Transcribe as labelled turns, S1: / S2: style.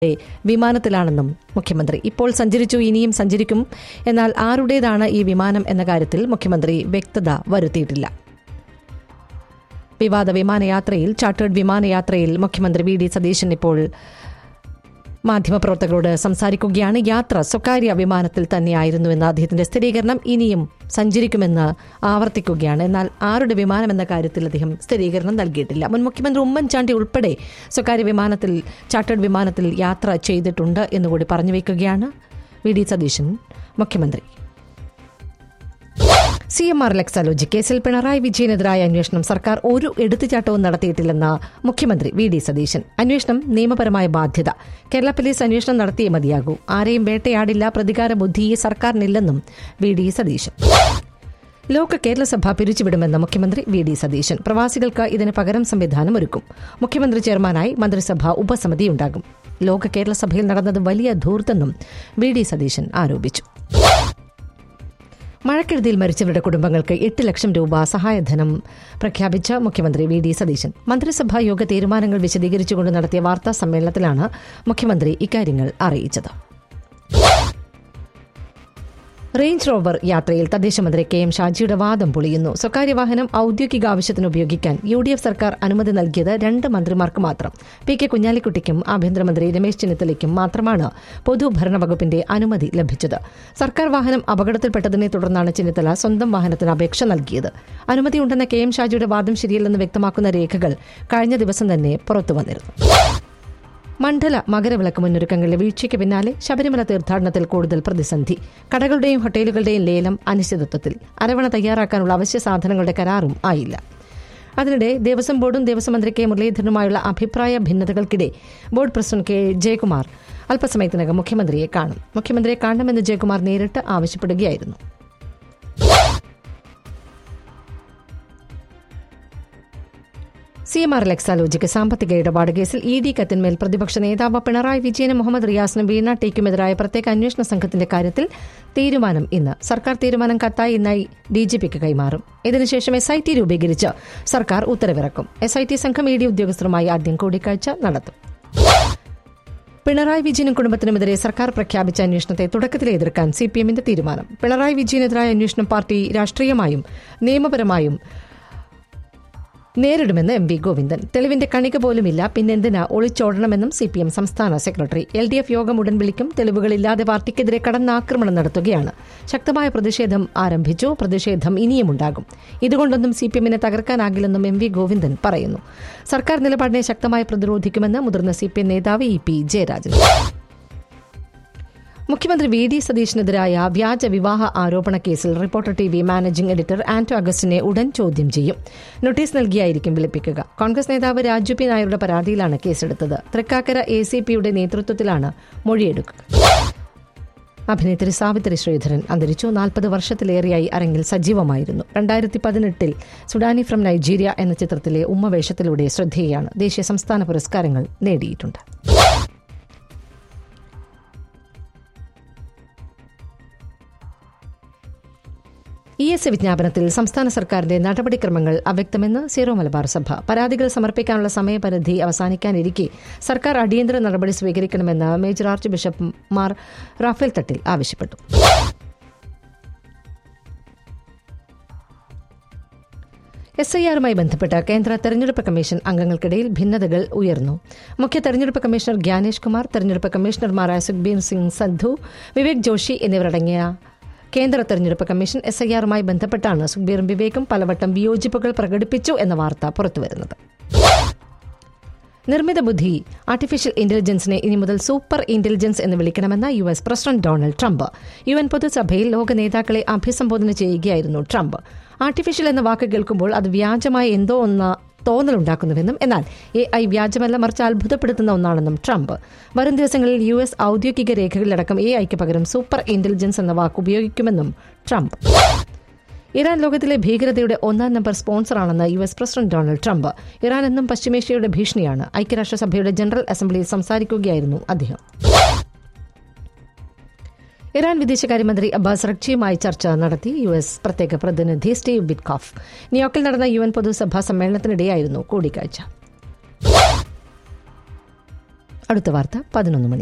S1: വിമാനത്തിലാണെന്നും മുഖ്യമന്ത്രി ഇപ്പോൾ സഞ്ചരിച്ചു ഇനിയും സഞ്ചരിക്കും എന്നാൽ ആരുടേതാണ് ഈ വിമാനം എന്ന കാര്യത്തിൽ മുഖ്യമന്ത്രി വ്യക്തത വരുത്തിയിട്ടില്ല വിവാദ വിമാനയാത്രയിൽ ചാർട്ടേഡ് വിമാനയാത്രയിൽ മുഖ്യമന്ത്രി വി ഡി സതീശൻ ഇപ്പോൾ മാധ്യമപ്രവർത്തകരോട് സംസാരിക്കുകയാണ് യാത്ര സ്വകാര്യ വിമാനത്തിൽ തന്നെയായിരുന്നുവെന്ന അദ്ദേഹത്തിന്റെ സ്ഥിരീകരണം ഇനിയും സഞ്ചരിക്കുമെന്ന് ആവർത്തിക്കുകയാണ് എന്നാൽ ആരുടെ വിമാനമെന്ന കാര്യത്തിൽ അദ്ദേഹം സ്ഥിരീകരണം നൽകിയിട്ടില്ല മുൻ മുഖ്യമന്ത്രി ഉമ്മൻചാണ്ടി ഉൾപ്പെടെ സ്വകാര്യ വിമാനത്തിൽ ചാർട്ടേഡ് വിമാനത്തിൽ യാത്ര ചെയ്തിട്ടുണ്ട് എന്നുകൂടി പറഞ്ഞു വയ്ക്കുകയാണ് വി ഡി സതീശൻ മുഖ്യമന്ത്രി സി എം ആർ ലെക്സാലോജി കേസിൽ പിണറായി വിജയനെതിരായ അന്വേഷണം സർക്കാർ ഒരു എടുത്തുചാട്ടവും നടത്തിയിട്ടില്ലെന്ന് മുഖ്യമന്ത്രി വി ഡി സതീശൻ അന്വേഷണം നിയമപരമായ ബാധ്യത കേരള പോലീസ് അന്വേഷണം നടത്തിയേ മതിയാകൂ ആരെയും വേട്ടയാടില്ല പ്രതികാര ബുദ്ധി സർക്കാരിനില്ലെന്നും വി ഡി സതീശൻ ലോക കേരള സഭ പിരിച്ചുവിടുമെന്ന് മുഖ്യമന്ത്രി വി ഡി സതീശൻ പ്രവാസികൾക്ക് ഇതിന് പകരം സംവിധാനം ഒരുക്കും മുഖ്യമന്ത്രി ചെയർമാനായി മന്ത്രിസഭ ഉപസമിതിയുണ്ടാകും ലോക കേരള സഭയിൽ നടന്നത് വലിയ ധൂർത്തെന്നും വി ഡി സതീശൻ ആരോപിച്ചു മഴക്കെടുതിയിൽ മരിച്ചവരുടെ കുടുംബങ്ങൾക്ക് എട്ട് ലക്ഷം രൂപ സഹായധനം പ്രഖ്യാപിച്ച മുഖ്യമന്ത്രി വി ഡി സതീശൻ മന്ത്രിസഭാ യോഗ തീരുമാനങ്ങൾ വിശദീകരിച്ചുകൊണ്ട് നടത്തിയ വാർത്താ സമ്മേളനത്തിലാണ് മുഖ്യമന്ത്രി ഇക്കാര്യങ്ങൾ അറിയിച്ചത് റേഞ്ച് റോവർ യാത്രയിൽ തദ്ദേശമന്ത്രി കെ എം ഷാജിയുടെ വാദം പൊളിയുന്നു സ്വകാര്യ വാഹനം ഔദ്യോഗിക ആവശ്യത്തിന് ഉപയോഗിക്കാൻ യു ഡി എഫ് സർക്കാർ അനുമതി നൽകിയത് രണ്ട് മന്ത്രിമാർക്ക് മാത്രം പി കെ കുഞ്ഞാലിക്കുട്ടിക്കും ആഭ്യന്തരമന്ത്രി രമേശ് ചെന്നിത്തലയ്ക്കും മാത്രമാണ് പൊതുഭരണ വകുപ്പിന്റെ അനുമതി ലഭിച്ചത് സർക്കാർ വാഹനം അപകടത്തിൽപ്പെട്ടതിനെ തുടർന്നാണ് ചെന്നിത്തല സ്വന്തം വാഹനത്തിന് അപേക്ഷ നൽകിയത് അനുമതിയുണ്ടെന്ന കെ എം ഷാജിയുടെ വാദം ശരിയല്ലെന്ന് വ്യക്തമാക്കുന്ന രേഖകൾ കഴിഞ്ഞ ദിവസം തന്നെ പുറത്തുവന്നിരുന്നു മണ്ഡല മകരവിളക്ക് മുന്നൊരുക്കങ്ങളിലെ വീഴ്ചയ്ക്ക് പിന്നാലെ ശബരിമല തീർത്ഥാടനത്തിൽ കൂടുതൽ പ്രതിസന്ധി കടകളുടെയും ഹോട്ടലുകളുടെയും ലേലം അനിശ്ചിതത്വത്തിൽ അരവണ തയ്യാറാക്കാനുള്ള അവശ്യ സാധനങ്ങളുടെ കരാറും ആയില്ല അതിനിടെ ദേവസ്വം ബോർഡും ദേവസ്വം മന്ത്രി കെ മുരളീധരനുമായുള്ള അഭിപ്രായ ഭിന്നതകൾക്കിടെ ബോർഡ് പ്രസിഡന്റ് കെ ജയകുമാർ അല്പസമയത്തിനകം മുഖ്യമന്ത്രിയെ കാണും മുഖ്യമന്ത്രിയെ കാണണമെന്ന് ജയകുമാർ നേരിട്ട് ആവശ്യപ്പെടുകയായിരുന്നു സി എം ആർ ലെക്സാലോജിക്ക് സാമ്പത്തിക ഇടപാട് കേസിൽ ഇ ഡി കത്തിന്മേൽ പ്രതിപക്ഷ നേതാവ് പിണറായി വിജയനും മുഹമ്മദ് റിയാസിനും വീണ ടീക്കുമെതിരായ പ്രത്യേക അന്വേഷണ സംഘത്തിന്റെ കാര്യത്തിൽ തീരുമാനം ഇന്ന് സർക്കാർ തീരുമാനം കത്തായി ഇന്നായി ഡി ജി പിക്ക് കൈമാറും ഇതിനുശേഷം എസ് ഐ ടി രൂപീകരിച്ച് സർക്കാർ ഉത്തരവിറക്കും എസ് ഐ ടി സംഘം ഇ ഡി ഉദ്യോഗസ്ഥരുമായി ആദ്യം കൂടിക്കാഴ്ച നടത്തും പിണറായി വിജയനും കുടുംബത്തിനുമെതിരെ സർക്കാർ പ്രഖ്യാപിച്ച അന്വേഷണത്തെ തുടക്കത്തിലെ എതിർക്കാൻ സി പി എമ്മിന്റെ തീരുമാനം പിണറായി വിജയനെതിരായ അന്വേഷണം പാർട്ടി രാഷ്ട്രീയമായും നിയമപരമായും നേരിടുമെന്ന് എം വി ഗോവിന്ദൻ തെളിവിന്റെ കണിക പോലുമില്ല പിന്നെന്തിനാ ഒളിച്ചോടണമെന്നും സി പി എം സംസ്ഥാന സെക്രട്ടറി എൽ ഡി എഫ് യോഗം ഉടൻ വിളിക്കും തെളിവുകളില്ലാതെ പാർട്ടിക്കെതിരെ കടന്നാക്രമണം നടത്തുകയാണ് ശക്തമായ പ്രതിഷേധം ആരംഭിച്ചു പ്രതിഷേധം ഇനിയുമുണ്ടാകും ഇതുകൊണ്ടൊന്നും സി പി എമ്മിനെ തകർക്കാനാകില്ലെന്നും എം വി ഗോവിന്ദൻ പറയുന്നു സർക്കാർ നിലപാടിനെ ശക്തമായി പ്രതിരോധിക്കുമെന്ന് മുതിർന്ന സി പി എം നേതാവ് ഇ പി ജയരാജൻ മുഖ്യമന്ത്രി വി ഡി സതീഷിനെതിരായ വ്യാജ വിവാഹ ആരോപണ കേസിൽ reporter T V managing editor Anto അഗസ്റ്റിനെ ഉടൻ ചോദ്യം ചെയ്യും നോട്ടീസ് നൽകിയായിരിക്കും വിളിപ്പിക്കുക കോൺഗ്രസ് നേതാവ് രാജു പി നായരുടെ പരാതിയിലാണ് കേസെടുത്തത് തൃക്കാക്കര എ സി പിയുടെ നേതൃത്വത്തിലാണ് മൊഴിയെടുക്കുക അഭിനേത്രി സാവിത്രി ശ്രീധരൻ അന്തരിച്ചു നാൽപ്പത് വർഷത്തിലേറെയായി അരങ്ങിൽ സജീവമായിരുന്നു രണ്ടായിരത്തി പതിനെട്ടിൽ സുഡാനി ഫ്രം നൈജീരിയ എന്ന ചിത്രത്തിലെ ഉമ്മവേഷത്തിലൂടെ ശ്രദ്ധേയാണ് ദേശീയ സംസ്ഥാന പുരസ്കാരങ്ങൾ നേടിയിട്ടുണ്ട് ഇ എസ് വിജ്ഞാപനത്തിൽ സംസ്ഥാന സർക്കാരിന്റെ നടപടിക്രമങ്ങൾ അവ്യക്തമെന്ന് സീറോ മലബാർ സഭ പരാതികൾ സമർപ്പിക്കാനുള്ള സമയപരിധി അവസാനിക്കാനിരിക്കെ സർക്കാർ അടിയന്തര നടപടി സ്വീകരിക്കണമെന്ന് major archbishop Mar Raphael Thattil ആവശ്യപ്പെട്ടു എസ് ഐ ആറുമായി ബന്ധപ്പെട്ട് കേന്ദ്ര തെരഞ്ഞെടുപ്പ് കമ്മീഷൻ അംഗങ്ങൾക്കിടയിൽ ഭിന്നതകൾ ഉയർന്നു മുഖ്യ തെരഞ്ഞെടുപ്പ് കമ്മീഷണർ ഗ്യാനേഷ് കുമാർ തെരഞ്ഞെടുപ്പ് കമ്മീഷണർമാരായ സുഖ്ബീർ സിംഗ് സന്ധു വിവേക് ജോഷി എന്നിവരടങ്ങിയ കേന്ദ്ര തെരഞ്ഞെടുപ്പ് കമ്മീഷൻ എസ് ഐ ആറുമായി ബന്ധപ്പെട്ടാണ് സുഖ്ബീറും വിവേകും പലവട്ടം വിയോജിപ്പുകൾ പ്രകടിപ്പിച്ചു എന്ന വാർത്ത പുറത്തുവരുന്നത് നിർമ്മിത ബുദ്ധി ആർട്ടിഫിഷ്യൽ ഇന്റലിജൻസിനെ ഇനി മുതൽ സൂപ്പർ ഇന്റലിജൻസ് എന്ന് വിളിക്കണമെന്ന U S president Donald Trump U N പൊതുസഭയിൽ ലോക നേതാക്കളെ അഭിസംബോധന ചെയ്യുകയായിരുന്നു ട്രംപ് ആർട്ടിഫിഷ്യൽ എന്ന വാക്ക് കേൾക്കുമ്പോൾ അത് വ്യാജമായ എന്തോ ഒന്ന് തോന്നലുണ്ടാക്കുന്നുവെന്നും എന്നാൽ എ ഐ വ്യാജമല്ല മറിച്ച് അത്ഭുതപ്പെടുത്തുന്ന ഒന്നാണെന്നും ട്രംപ് വരും ദിവസങ്ങളിൽ യു എസ് ഔദ്യോഗിക രേഖകളിലടക്കം എ ഐക്ക് പകരം സൂപ്പർ ഇന്റലിജൻസ് എന്ന വാക്ക് ഉപയോഗിക്കുമെന്നും ട്രംപ് ഇറാൻ ലോകത്തിലെ ഭീകരതയുടെ ഒന്നാം നമ്പർ സ്പോൺസറാണെന്ന് U S president Donald Trump Iran എന്നും പശ്ചിമേഷ്യയുടെ ഭീഷണിയാണ് ഐക്യരാഷ്ട്രസഭയുടെ ജനറൽ അസംബ്ലിയിൽ സംസാരിക്കുകയായിരുന്നു അദ്ദേഹം ഇറാൻ വിദേശകാര്യമന്ത്രി അബ്ബാസ് റക്ചിയുമായി ചർച്ച നടത്തി യു എസ് പ്രത്യേക പ്രതിനിധി സ്റ്റീവ് ബിറ്റ്കോഫ് ന്യൂയോർക്കിൽ നടന്ന യു എൻ പൊതുസഭാ സമ്മേളനത്തിനിടെയായിരുന്നു കൂടിക്കാഴ്ച അടുത്ത വാർത്ത പതിനൊന്ന് മണി